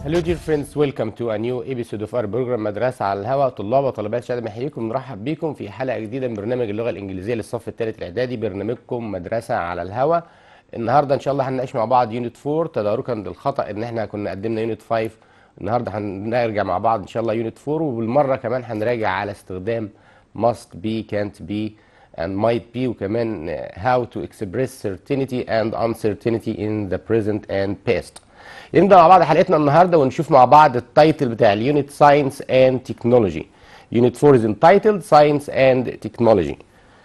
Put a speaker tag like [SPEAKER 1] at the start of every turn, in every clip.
[SPEAKER 1] Hello dear friends, welcome to a new episode of our program مدرسة على الهواء طلاب وطالبات شهادة بنحييكم نرحب بكم في حلقة جديدة من برنامج اللغة الإنجليزية للصف الثالث الإعدادي برنامجكم مدرسة على الهواء النهاردة إن شاء الله هنناقش مع بعض يونت 4 تداركا للخطأ إن إحنا كنا قدمنا يونت 5 النهاردة هنرجع مع بعض إن شاء الله يونت 4 وبالمرة كمان هنراجع على استخدام must be, can't be and might be وكمان how to express certainty and uncertainty in the present and past نبدا مع بعض حلقتنا النهارده ونشوف مع بعض التايتل بتاع اليونت ساينس اند تكنولوجي يونت 4 از انتايتلد ساينس اند تكنولوجي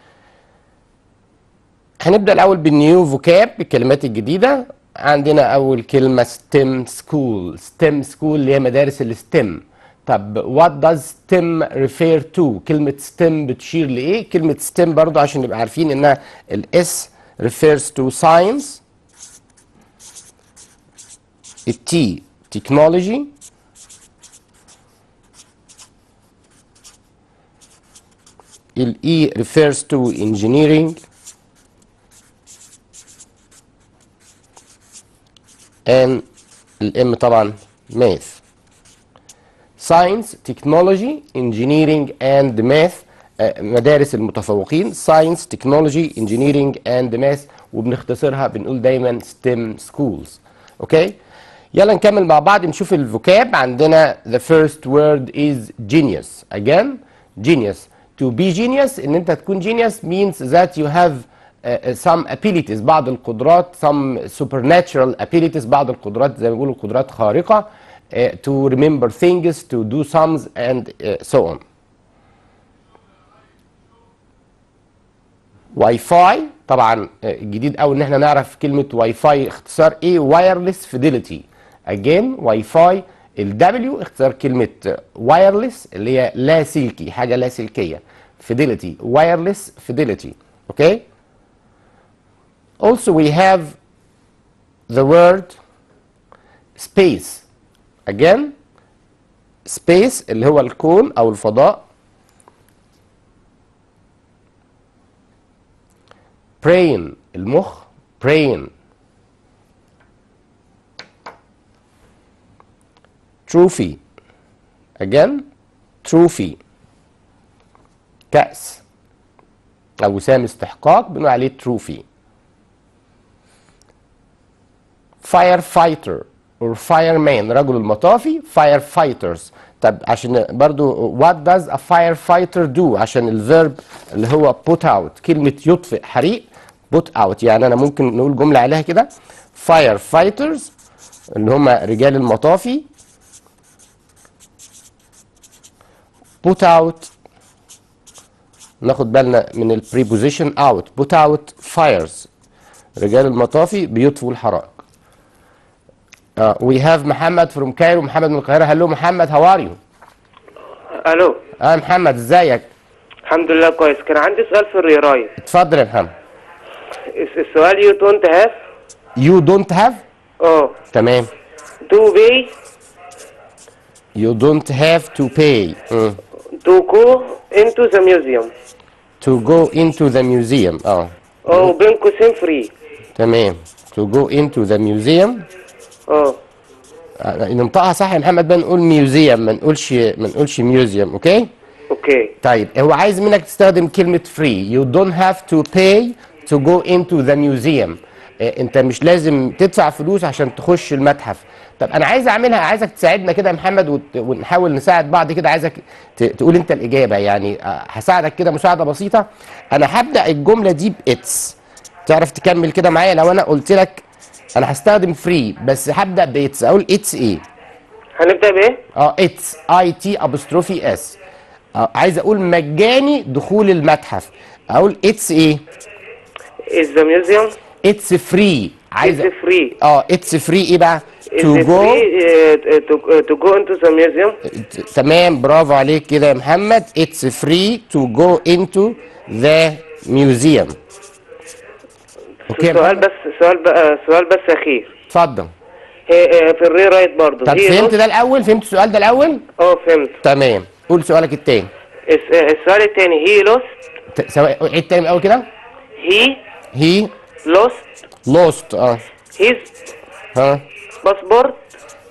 [SPEAKER 1] هنبدا الاول بالنيو فوكاب بالكلمات الجديده عندنا اول كلمه ستيم سكول ستيم سكول اللي هي مدارس الستيم طب وات داز ستيم ريفير تو كلمه ستيم بتشير لايه كلمه ستيم برضو عشان نبقى عارفين انها الاس refers to science التي technology الاي refers to engineering and الام طبعا math science technology engineering and math آه، مدارس المتفوقين science technology engineering and math وبنختصرها بنقول دايما STEM schools اوكي يلا نكمل مع بعض نشوف الفوكاب عندنا the first word is genius again genius to be genius ان انت تكون genius means that you have uh, some abilities بعض القدرات some supernatural abilities بعض القدرات زي ما بيقولوا قدرات خارقة uh, to remember things to do sums and uh, so on واي فاي طبعا آه، جديد قوي ان احنا نعرف كلمه واي فاي اختصار ايه وايرلس فيديليتي اجين واي فاي الدبليو اختصار كلمه وايرلس اللي هي لا سلكي حاجه لا سلكيه فيديليتي وايرلس فيديليتي اوكي also we have the word space again space اللي هو الكون او الفضاء brain المخ brain trophy again trophy كأس أو وسام استحقاق بنقول عليه trophy firefighter or fireman رجل المطافي firefighters طب عشان برضو what does a firefighter do عشان الفيرب اللي هو put out كلمة يطفئ حريق put out يعني أنا ممكن نقول جملة عليها كده firefighters اللي هم رجال المطافي put out ناخد بالنا من البريبوزيشن out put out fires رجال المطافي بيطفوا الحرائق Uh, we have محمد from كايرو محمد من القاهرة هلو محمد how are you؟
[SPEAKER 2] الو
[SPEAKER 1] اه محمد ازيك؟
[SPEAKER 2] الحمد لله كويس كان عندي سؤال في الريراية
[SPEAKER 1] اتفضل يا محمد
[SPEAKER 2] الس- السؤال يو دونت هاف
[SPEAKER 1] You don't have
[SPEAKER 2] اه
[SPEAKER 1] تمام
[SPEAKER 2] تو بي
[SPEAKER 1] You don't have to pay mm.
[SPEAKER 2] تو جو انتو ذا ميوزيوم
[SPEAKER 1] to go into the museum اه
[SPEAKER 2] اه بين قوسين فري
[SPEAKER 1] تمام to go into the museum
[SPEAKER 2] اه
[SPEAKER 1] آه، ننطقها صح يا محمد بقى نقول ميوزيوم ما نقولش ما نقولش ميوزيوم اوكي
[SPEAKER 2] اوكي
[SPEAKER 1] طيب هو عايز منك تستخدم كلمة free you don't have to pay to go into the museum آه، انت مش لازم تدفع فلوس عشان تخش المتحف طب انا عايز اعملها عايزك تساعدنا كده يا محمد وت- ونحاول نساعد بعض كده عايزك ت- تقول انت الاجابه يعني آه، هساعدك كده مساعده بسيطه انا هبدا الجمله دي باتس تعرف تكمل كده معايا لو انا قلت لك انا هستخدم فري بس هبدا باتس اقول اتس ايه
[SPEAKER 2] هنبدأ بايه؟
[SPEAKER 1] اه اتس اي تي ابوستروفي اس عايز اقول مجاني دخول المتحف اقول اتس ايه
[SPEAKER 2] از ذا ميوزيوم
[SPEAKER 1] اتس فري عايز
[SPEAKER 2] از فري
[SPEAKER 1] اه اتس فري ايه بقى
[SPEAKER 2] از
[SPEAKER 1] تو جو
[SPEAKER 2] فري تو جو انتو ذا ميوزيوم
[SPEAKER 1] تمام برافو عليك كده يا محمد اتس فري تو جو انتو ذا ميوزيوم اوكي يا
[SPEAKER 2] سؤال
[SPEAKER 1] محمد؟
[SPEAKER 2] بس سؤال بقى سؤال بس اخير
[SPEAKER 1] اتفضل
[SPEAKER 2] هي آه، في الري رايت برضه
[SPEAKER 1] طب
[SPEAKER 2] هي
[SPEAKER 1] فهمت
[SPEAKER 2] نص-
[SPEAKER 1] ده الاول فهمت السؤال ده الاول
[SPEAKER 2] اه فهمت
[SPEAKER 1] تمام قول سؤالك التاني
[SPEAKER 2] الس- آه، السؤال التاني هي لوست
[SPEAKER 1] ت- سواء عيد تاني من الاول كده
[SPEAKER 2] هي
[SPEAKER 1] هي
[SPEAKER 2] لوست
[SPEAKER 1] لوست اه
[SPEAKER 2] هيز
[SPEAKER 1] ها
[SPEAKER 2] باسبورت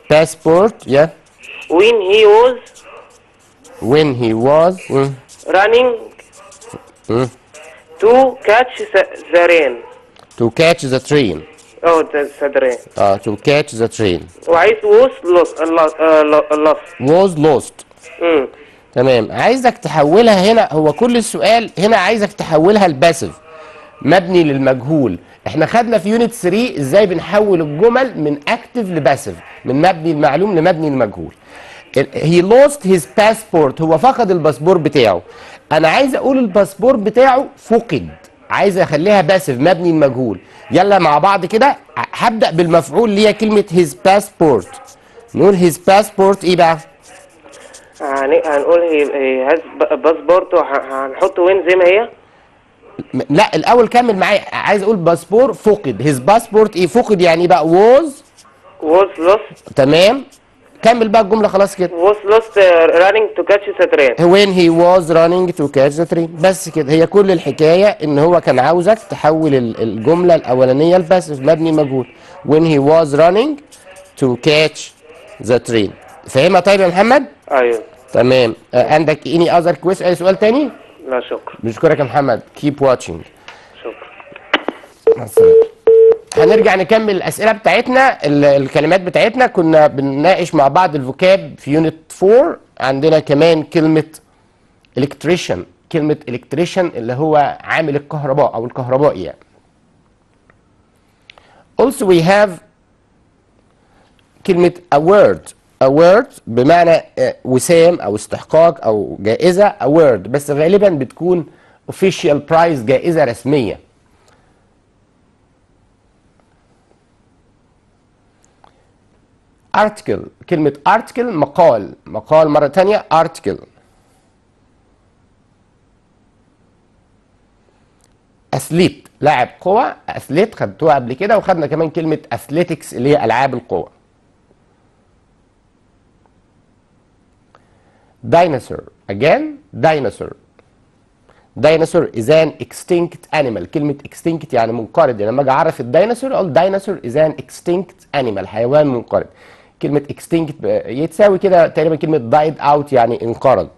[SPEAKER 1] passport yeah
[SPEAKER 2] when he was
[SPEAKER 1] when he was mm,
[SPEAKER 2] running
[SPEAKER 1] mm,
[SPEAKER 2] to catch the, the rain
[SPEAKER 1] to catch the train
[SPEAKER 2] oh the, the rain
[SPEAKER 1] اه to catch the train
[SPEAKER 2] وعايز was lost lost uh, lost
[SPEAKER 1] was lost
[SPEAKER 2] مم.
[SPEAKER 1] تمام عايزك تحولها هنا هو كل السؤال هنا عايزك تحولها لباسف مبني للمجهول احنا خدنا في يونت 3 ازاي بنحول الجمل من اكتف لباسف من مبني المعلوم لمبني المجهول هي لوست هيز باسبورت هو فقد الباسبور بتاعه انا عايز اقول الباسبور بتاعه فقد عايز اخليها باسف مبني المجهول يلا مع بعض كده هبدا بالمفعول اللي هي كلمه هيز باسبورت نقول هيز باسبورت ايه بقى
[SPEAKER 2] يعني هنقول هي هي هاز باسبورت وهنحط وين زي ما هي
[SPEAKER 1] م- لا الاول كمل معايا عايز اقول باسبور فقد هيز باسبورت ايه فقد يعني إيه بقى ووز
[SPEAKER 2] was lost
[SPEAKER 1] تمام كمل بقى الجمله خلاص كده
[SPEAKER 2] was lost uh, running to catch the train
[SPEAKER 1] when he was running to catch the train بس كده هي كل الحكايه ان هو كان عاوزك تحول ال- الجمله الاولانيه لباسف مبني مجهول when he was running to catch the train فاهمها طيب يا محمد
[SPEAKER 2] ايوه
[SPEAKER 1] تمام آه، عندك any other question اي سؤال تاني
[SPEAKER 2] لا شكرا
[SPEAKER 1] بشكرك يا محمد keep watching
[SPEAKER 2] شكرا
[SPEAKER 1] مع السلامة. هنرجع نكمل الاسئله بتاعتنا ال- الكلمات بتاعتنا كنا بنناقش مع بعض الفوكاب في يونت 4 عندنا كمان كلمه electrician كلمه electrician اللي هو عامل الكهرباء او الكهربائي يعني also we have كلمه award award بمعنى آه، وسام او استحقاق او جائزه award بس غالبا بتكون official prize جائزه رسميه article كلمة article مقال مقال مرة تانية article أثليت لاعب قوة أثليت خدتوها قبل كده وخدنا كمان كلمة athletics اللي هي ألعاب القوة dinosaur again dinosaur dinosaur is an extinct animal كلمة extinct يعني منقرض يعني لما اجي اعرف الديناصور اقول dinosaur is an extinct animal حيوان منقرض كلمة extinct ب- يتساوي كده تقريبا كلمة died out يعني انقرض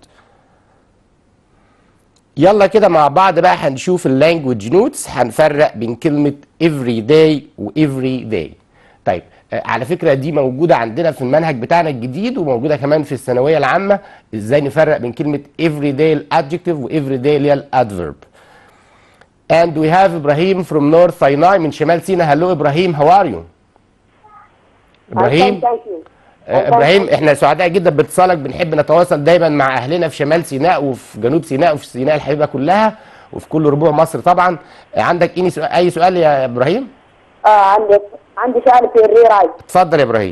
[SPEAKER 1] يلا كده مع بعض بقى هنشوف اللانجوج نوتس هنفرق بين كلمة every day و every day طيب آه، على فكرة دي موجودة عندنا في المنهج بتاعنا الجديد وموجودة كمان في الثانوية العامة ازاي نفرق بين كلمة every day الادجكتيف و every day اللي هي الادفيرب and we have إبراهيم from North Sinai من شمال سيناء hello إبراهيم how are you إبراهيم
[SPEAKER 3] Thank you.
[SPEAKER 1] آه، ابراهيم احنا سعداء جدا باتصالك بنحب نتواصل دايما مع اهلنا في شمال سيناء وفي جنوب سيناء وفي سيناء الحبيبه كلها وفي كل ربوع مصر طبعا آه، عندك إني سؤال اي سؤال يا ابراهيم
[SPEAKER 3] اه عندي عندي سؤال في الري رايت
[SPEAKER 1] اتفضل يا ابراهيم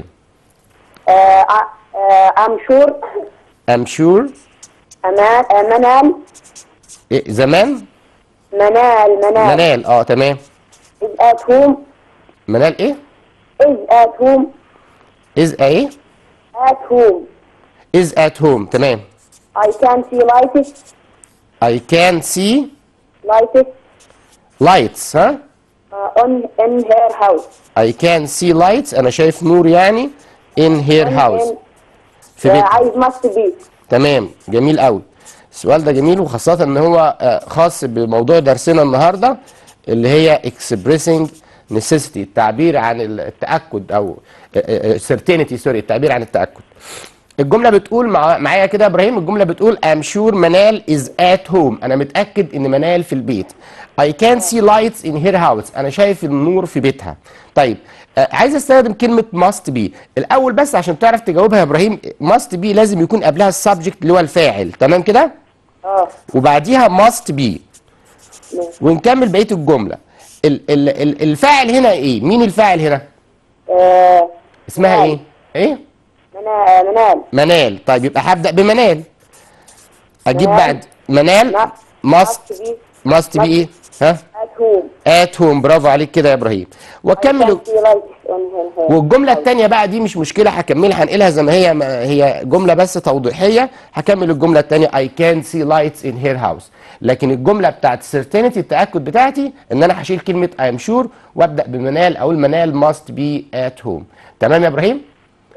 [SPEAKER 3] ام شور
[SPEAKER 1] ام شور
[SPEAKER 3] امان آه، منال
[SPEAKER 1] إيه زمان
[SPEAKER 3] منال منال
[SPEAKER 1] منال اه تمام
[SPEAKER 3] is at home
[SPEAKER 1] منال ايه
[SPEAKER 3] is at home
[SPEAKER 1] از ايه
[SPEAKER 3] at home
[SPEAKER 1] از ات هوم تمام
[SPEAKER 3] I can see lights
[SPEAKER 1] I can see
[SPEAKER 3] lights
[SPEAKER 1] lights ها
[SPEAKER 3] uh, on in her house
[SPEAKER 1] I can see lights انا شايف نور يعني in her house في
[SPEAKER 3] آه،
[SPEAKER 1] بيتها
[SPEAKER 3] عايز must be
[SPEAKER 1] تمام جميل قوي السؤال ده جميل وخاصة ان هو آه، خاص بموضوع درسنا النهاردة اللي هي expressing necessity التعبير عن التأكد او آه، آه، certainty سوري التعبير عن التأكد الجملة بتقول مع... معايا كده يا ابراهيم الجملة بتقول I'm sure منال is at home انا متأكد ان منال في البيت I can see lights in her house انا شايف النور في بيتها طيب آه، عايز استخدم كلمة must be الأول بس عشان تعرف تجاوبها يا إبراهيم must be لازم يكون قبلها السبجكت اللي هو الفاعل تمام كده؟
[SPEAKER 3] اه
[SPEAKER 1] وبعديها must be ونكمل بقية الجملة ال ال ال الفاعل هنا إيه؟ مين الفاعل هنا؟
[SPEAKER 3] آه،
[SPEAKER 1] اسمها
[SPEAKER 3] منال.
[SPEAKER 1] إيه؟ إيه؟
[SPEAKER 3] منا- منال
[SPEAKER 1] منال طيب يبقى هبدأ بمنال أجيب
[SPEAKER 3] منال.
[SPEAKER 1] بعد منال must
[SPEAKER 3] must be
[SPEAKER 1] must be إيه؟ ها؟
[SPEAKER 3] at home
[SPEAKER 1] at home برافو عليك كده يا إبراهيم
[SPEAKER 3] I
[SPEAKER 1] وكمل
[SPEAKER 3] can see lights on her house
[SPEAKER 1] والجملة التانية بقى دي مش مشكلة هكملها هنقلها زي ما هي ما هي جملة بس توضيحية هكمل الجملة التانية I can see lights in her house لكن الجملة بتاعت certainty التأكد بتاعتي إن أنا هشيل كلمة I am sure وأبدأ بمنال أقول منال must be at home تمام يا إبراهيم؟
[SPEAKER 3] تمام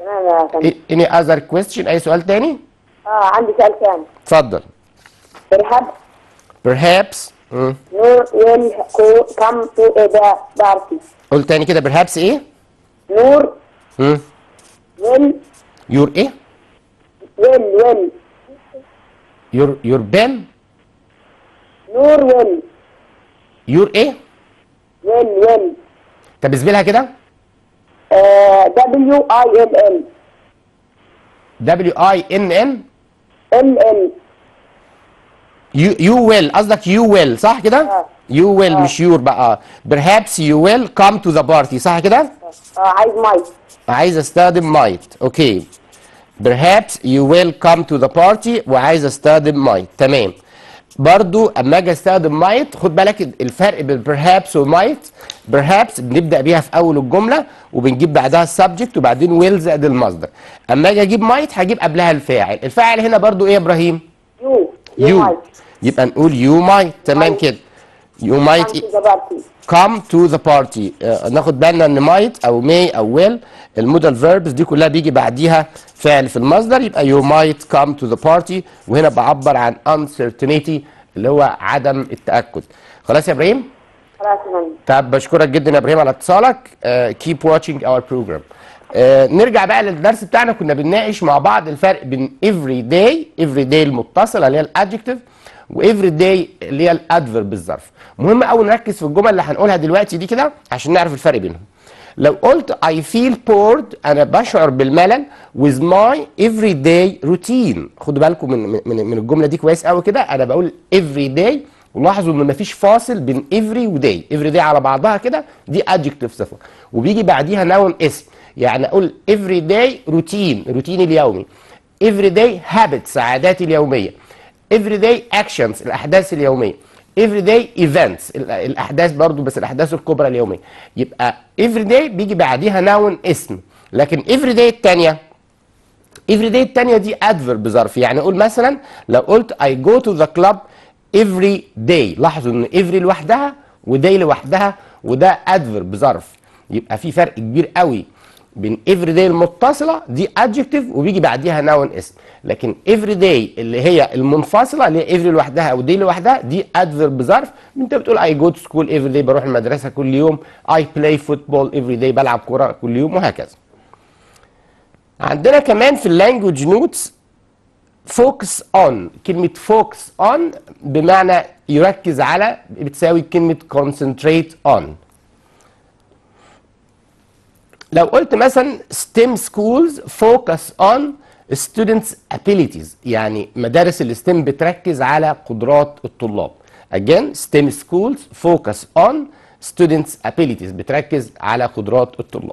[SPEAKER 3] تمام يا فندم
[SPEAKER 1] any other question اي سؤال تاني
[SPEAKER 3] اه عندي سؤال ثاني
[SPEAKER 1] اتفضل
[SPEAKER 3] perhaps
[SPEAKER 1] perhaps مم.
[SPEAKER 3] Noor will go, come to the party
[SPEAKER 1] قول تاني كده perhaps ايه
[SPEAKER 3] نور
[SPEAKER 1] مم.
[SPEAKER 3] will
[SPEAKER 1] your ايه
[SPEAKER 3] will will
[SPEAKER 1] your your pen
[SPEAKER 3] نور will
[SPEAKER 1] your ايه
[SPEAKER 3] will will
[SPEAKER 1] طب اسبلها كده
[SPEAKER 3] آه W I L L
[SPEAKER 1] W I N N
[SPEAKER 3] L L
[SPEAKER 1] you you will قصدك you will صح كده
[SPEAKER 3] آه.
[SPEAKER 1] you will
[SPEAKER 3] آه.
[SPEAKER 1] مش your بقى perhaps you will come to the party صح كده
[SPEAKER 3] اه عايز مايك
[SPEAKER 1] عايز استخدم might اوكي perhaps you will come to the party وعايز استخدم might تمام برضو اما اجي استخدم might خد بالك الفرق بين perhaps و might perhaps بنبدا بيها في اول الجمله وبنجيب بعدها السبجكت وبعدين will زائد المصدر اما اجي اجيب might هجيب قبلها الفاعل الفاعل هنا برضو ايه يا ابراهيم
[SPEAKER 3] يو
[SPEAKER 1] you
[SPEAKER 3] مايك
[SPEAKER 1] يبقى نقول you might تمام
[SPEAKER 3] might.
[SPEAKER 1] كده you might
[SPEAKER 3] come to the party
[SPEAKER 1] come to the party آه، ناخد بالنا ان might او may او will المودال verbs دي كلها بيجي بعديها فعل في المصدر يبقى you might come to the party وهنا بعبر عن uncertainty اللي هو عدم التأكد خلاص يا ابراهيم
[SPEAKER 3] خلاص يا فندم
[SPEAKER 1] طب بشكرك جدا يا ابراهيم على اتصالك uh, keep watching our program uh, نرجع بقى للدرس بتاعنا كنا بنناقش مع بعض الفرق بين every day every day المتصله اللي هي الادجكتيف وافري داي اللي هي الادفرب بالظرف مهم قوي نركز في الجمل اللي هنقولها دلوقتي دي كده عشان نعرف الفرق بينهم لو قلت I feel bored أنا بشعر بالملل with my everyday routine خدوا بالكم من من من الجملة دي كويس قوي كده أنا بقول every day ولاحظوا إن مفيش فاصل بين every وداي every day على بعضها كده دي adjective صفة وبيجي بعديها noun اسم يعني أقول every day routine روتيني اليومي every day habits عاداتي اليومية everyday actions الأحداث اليومية everyday events ال- الاحداث برضو بس الاحداث الكبرى اليوميه يبقى everyday بيجي بعديها noun اسم لكن everyday الثانيه everyday الثانيه دي adverb ظرف يعني اقول مثلا لو قلت I go to the club every day لاحظوا ان every لوحدها وday لوحدها وده adverb ظرف يبقى في فرق كبير قوي بين everyday المتصله دي adjective وبيجي بعديها noun اسم لكن everyday اللي هي المنفصله اللي هي every لوحدها او day لوحدها دي adverb ظرف انت بتقول I go to school every day بروح المدرسه كل يوم I play football every day بلعب كوره كل يوم وهكذا عندنا كمان في اللانجوج نوتس فوكس اون كلمة فوكس اون بمعنى يركز على بتساوي كلمة concentrate on لو قلت مثلا STEM schools focus on students abilities يعني مدارس الستيم بتركز على قدرات الطلاب again STEM schools focus on students abilities بتركز على قدرات الطلاب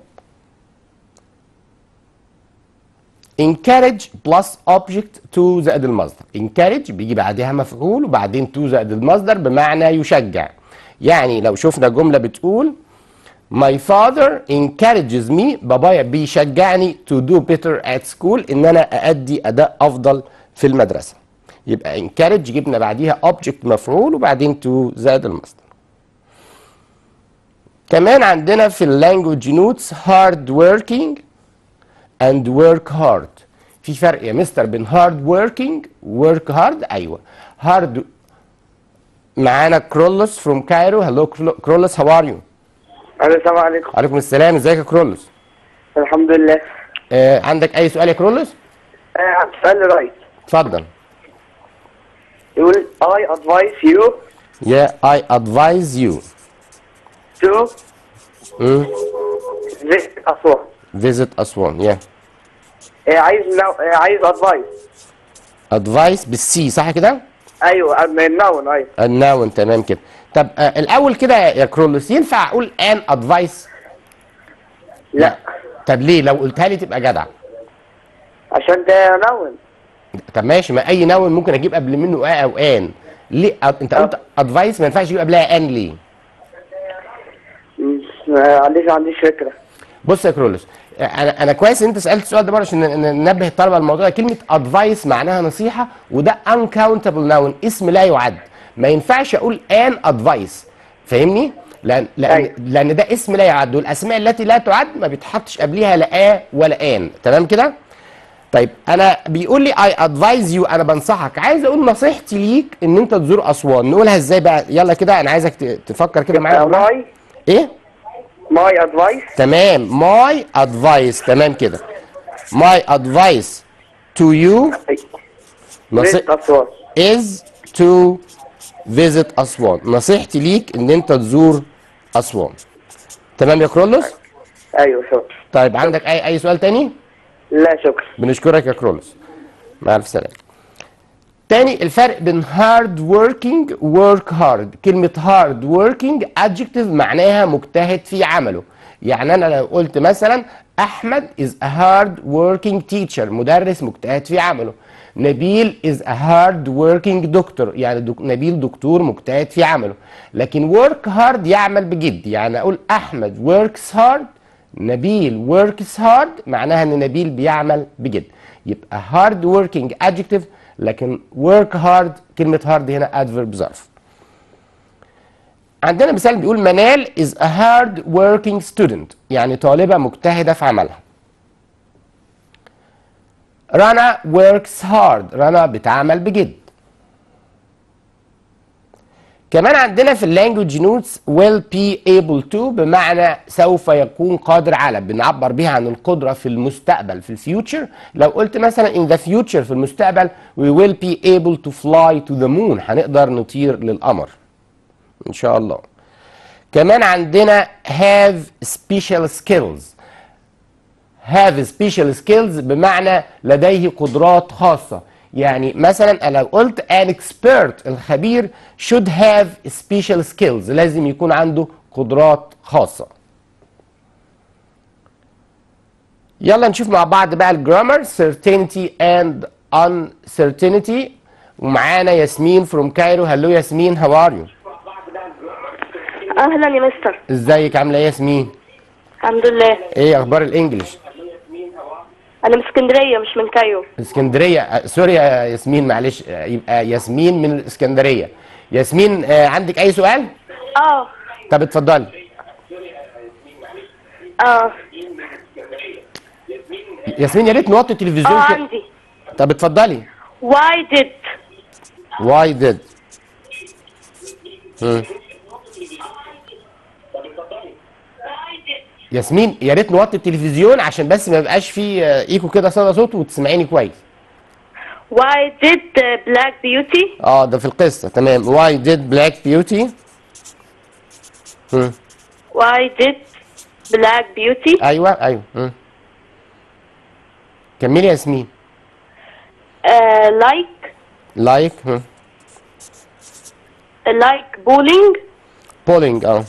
[SPEAKER 1] encourage plus object to زائد المصدر encourage بيجي بعدها مفعول وبعدين to زائد المصدر بمعنى يشجع يعني لو شفنا جملة بتقول My father encourages me بابايا بيشجعني to do better at school ان انا اادي اداء افضل في المدرسة يبقى encourage جبنا بعديها object مفعول وبعدين to زائد المصدر كمان عندنا في اللانجوج نوتس hard working and work hard في فرق يا مستر بين hard working work hard ايوه hard معانا كرولوس from Cairo hello كرولوس how are you
[SPEAKER 2] السلام عليكم
[SPEAKER 1] عليكم السلام ازيك يا كرولوس
[SPEAKER 2] الحمد لله
[SPEAKER 1] آه عندك اي سؤال يا كرولوس
[SPEAKER 2] آه، سؤال رايت
[SPEAKER 1] اتفضل
[SPEAKER 2] يقول I advise you
[SPEAKER 1] yeah I advise you
[SPEAKER 2] to
[SPEAKER 1] mm,
[SPEAKER 2] visit أسوان
[SPEAKER 1] visit أسوان yeah
[SPEAKER 2] آه، عايز نو... آه، عايز advice
[SPEAKER 1] advice بالسي صح كده
[SPEAKER 2] ايوه النون ايوه
[SPEAKER 1] الناون تمام كده طب آه الاول كده يا كرولوس ينفع اقول ان ادفايس
[SPEAKER 2] لا
[SPEAKER 1] طب ليه لو قلتها لي تبقى جدع
[SPEAKER 2] عشان ده نون
[SPEAKER 1] طب ماشي ما اي نون ممكن اجيب قبل منه اه او ان ليه أ- انت قلت ادفايس ما ينفعش يجيب قبلها ان ليه
[SPEAKER 2] مم، ما عنديش ما عنديش فكره
[SPEAKER 1] بص يا كرولوس انا انا كويس ان انت سالت السؤال ده برضه عشان ن- ن- ننبه الطلبه الموضوع كلمه ادفايس معناها نصيحه وده uncountable noun اسم لا يعد ما ينفعش اقول ان ادفايس فاهمني لان لان
[SPEAKER 2] أيوة.
[SPEAKER 1] لان ده اسم لا يعد والاسماء التي لا تعد ما بيتحطش قبليها لا آ ولا ان تمام كده طيب انا بيقول لي اي ادفايز يو انا بنصحك عايز اقول نصيحتي ليك ان انت تزور اسوان نقولها ازاي بقى يلا كده انا عايزك ت- تفكر كده معايا
[SPEAKER 2] ماي
[SPEAKER 1] ايه
[SPEAKER 2] ماي ادفايس
[SPEAKER 1] تمام ماي ادفايس تمام كده ماي ادفايس تو يو
[SPEAKER 2] فيزيت اسوان
[SPEAKER 1] is to visit أسوان نصيحتي ليك ان انت تزور أسوان تمام يا كرولوس
[SPEAKER 2] ايوه شكرا
[SPEAKER 1] طيب عندك اي اي سؤال تاني
[SPEAKER 2] لا شكرا
[SPEAKER 1] بنشكرك يا كرولوس مع الف سلامه تاني الفرق بين hard working work hard كلمة hard working adjective معناها مجتهد في عمله يعني أنا لو قلت مثلا أحمد is a hard working teacher مدرس مجتهد في عمله نبيل is a hard working doctor يعني دك نبيل دكتور مجتهد في عمله لكن work hard يعمل بجد يعني أقول أحمد works hard نبيل works hard معناها ان نبيل بيعمل بجد يبقى hard working adjective لكن work hard كلمة hard هنا adverb ظرف عندنا مثال بيقول منال is a hard working student يعني طالبة مجتهدة في عملها رنا works hard رنا بتعمل بجد كمان عندنا في اللانجوج نوتس will be able to بمعنى سوف يكون قادر على بنعبر بيها عن القدرة في المستقبل في الفيوتشر لو قلت مثلا in the future في المستقبل we will be able to fly to the moon هنقدر نطير للقمر ان شاء الله كمان عندنا have special skills have special skills بمعنى لديه قدرات خاصة يعني مثلا أنا لو قلت an expert الخبير should have special skills لازم يكون عنده قدرات خاصة يلا نشوف مع بعض بقى الجرامر certainty and uncertainty ومعانا ياسمين from كايرو هلو ياسمين how are you
[SPEAKER 4] اهلا يا مستر
[SPEAKER 1] ازيك عامله ايه يا ياسمين
[SPEAKER 4] الحمد لله
[SPEAKER 1] ايه اخبار الانجليش
[SPEAKER 4] انا من اسكندريه مش من كايرو
[SPEAKER 1] اسكندريه آه، سوري يا ياسمين معلش آه، يبقى ياسمين من الاسكندريه ياسمين آه، عندك اي سؤال
[SPEAKER 4] اه
[SPEAKER 1] طب اتفضلي
[SPEAKER 4] اه
[SPEAKER 1] ياسمين يا ريت نوطي التلفزيون
[SPEAKER 4] اه
[SPEAKER 1] كده.
[SPEAKER 4] عندي
[SPEAKER 1] طب اتفضلي
[SPEAKER 4] why did
[SPEAKER 1] why did مم. ياسمين يا ريت نوطي التلفزيون عشان بس ما يبقاش فيه آه، ايكو كده صدى صوت وتسمعيني كويس
[SPEAKER 4] why did uh, black beauty
[SPEAKER 1] اه ده في القصه تمام why did black beauty مم.
[SPEAKER 4] why did black beauty
[SPEAKER 1] ايوه ايوه مم. كملي يا ياسمين
[SPEAKER 4] uh, like
[SPEAKER 1] لايك مم.
[SPEAKER 4] like bowling
[SPEAKER 1] بولينج اه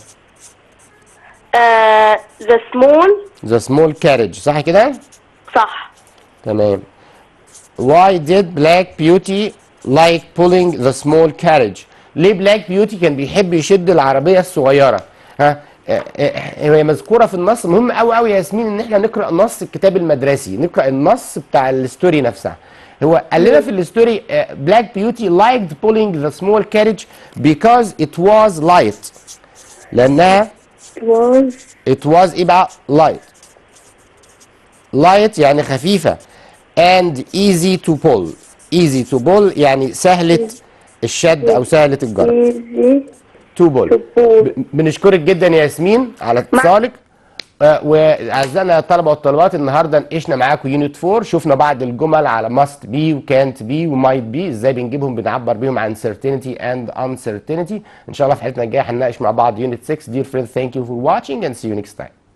[SPEAKER 4] uh, the small
[SPEAKER 1] ذا سمول كاريج صح كده
[SPEAKER 4] صح
[SPEAKER 1] تمام why did black beauty like pulling the small carriage ليه بلاك بيوتي كان بيحب يشد العربيه الصغيره ها آه، آه، هي مذكوره في النص مهم قوي قوي يا ياسمين ان احنا نقرا نص الكتاب المدرسي نقرا النص بتاع الستوري نفسها هو قال لنا في الستوري بلاك بيوتي liked pulling the small carriage because it was light لانها
[SPEAKER 4] was
[SPEAKER 1] it was ايه بقى light light يعني خفيفة and easy to pull easy to pull يعني سهلة الشد أو سهلة الجر
[SPEAKER 4] easy
[SPEAKER 1] to pull ب- بنشكرك جدا يا ياسمين على اتصالك آه، واعزائنا الطلبه والطالبات النهارده ناقشنا معاكم يونت 4 شفنا بعض الجمل على must be وكانت be ومايت be ازاي بنجيبهم بنعبر بيهم عن certainty and uncertainty ان شاء الله في حلقتنا الجايه هنناقش مع بعض يونت 6 dear friends thank you for watching and see you next time